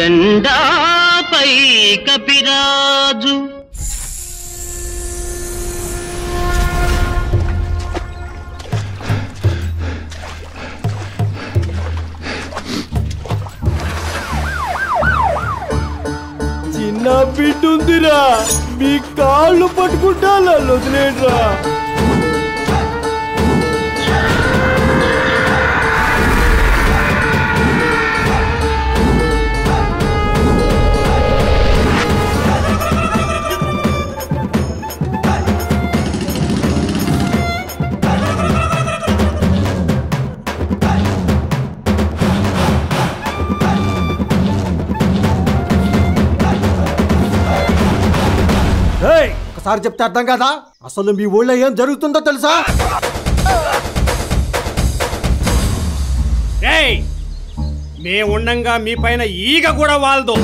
జెండాపై కపిరాజు చిన్న బిడ్డ ఉందిరా మీ కాళ్ళు పట్టుకుంటా నన్ను వదిలేట్రా ఏయ్, ఒకసారి చెప్తే అర్థం కదా అసలు మీ ఊళ్ళో ఏం జరుగుతుందో తెలుసా రేయ్ మేముండంగా మీ పైన ఈగ కూడా వాల్దు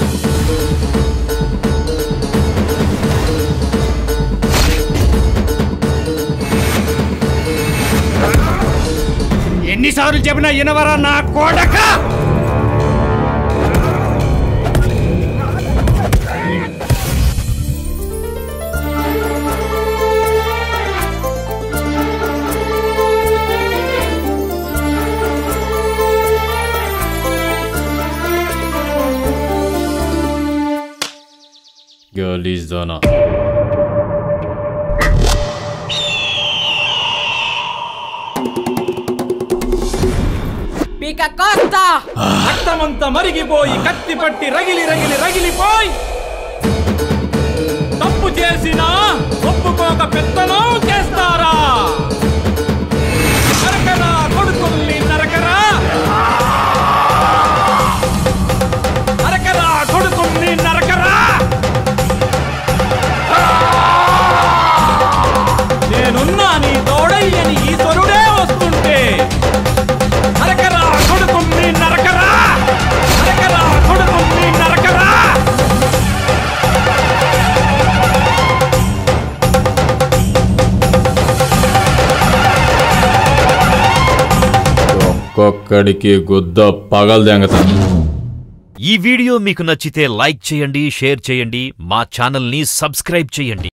ఎన్నిసార్లు చెప్పినా ఇనవరా నా కోడక గలీజ్ దానా పీక కోస్తా రక్తమంతా మరిగిపోయి కత్తి పట్టి రగిలి రగిలి రగిలిపోయి తప్పు చేసినా ఒప్పుకోక పెత్తనం చేస్తారా నరకరా కొడుకుల్ని నరకరా నరకరా కొడుకుల్ని నరకరా నేనున్నా నీ తోడయ్యని ఈశ్వరుడే వస్తుంటే నరకరా కొడుకుల్ని నరకరా నరకరా కొడుకుల్ని నరకరా ఒక్కొక్కడికి గుద్ద పగలు దెంగతా ఈ వీడియో మీకు నచ్చితే లైక్ చేయండి షేర్ చేయండి మా ఛానల్ని సబ్స్క్రైబ్ చేయండి